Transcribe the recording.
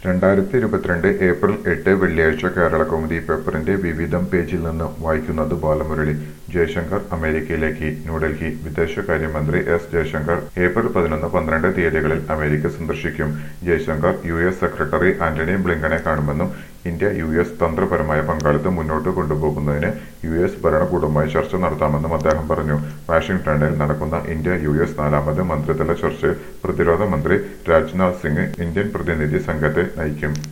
രണ്ടായിരത്തി ഇരുപത്തിരണ്ട് ഏപ്രിൽ എട്ട് വെള്ളിയാഴ്ച കേരളകൗമുദി പേപ്പറിന്റെ വിവിധം പേജിൽ നിന്ന് വായിക്കുന്നത് ബാലമുരളി ജയശങ്കർ അമേരിക്കയിലേക്ക് ന്യൂഡൽഹി വിദേശകാര്യമന്ത്രി എസ് ജയശങ്കർ ഏപ്രിൽ പതിനൊന്ന് പന്ത്രണ്ട് തീയതികളിൽ അമേരിക്ക സന്ദർശിക്കും Jaishankar U S secretary Antony ബ്ലിങ്കനെ കാണുമെന്നും ഇന്ത്യ യു എസ് തന്ത്രപരമായ പങ്കാളിത്തം മുന്നോട്ട് കൊണ്ടുപോകുന്നതിന് യു എസ് ഭരണകൂടവുമായി ചർച്ച നടത്താമെന്നും അദ്ദേഹം പറഞ്ഞു വാഷിംഗ്ടണിൽ നടക്കുന്ന ഇന്ത്യ യു എസ് നാലാമത് മന്ത്രിതല ചർച്ചയിൽ പ്രതിരോധ മന്ത്രി രാജ്നാഥ് സിംഗ് ഇന്ത്യൻ പ്രതിനിധി സംഘത്തെ നയിക്കും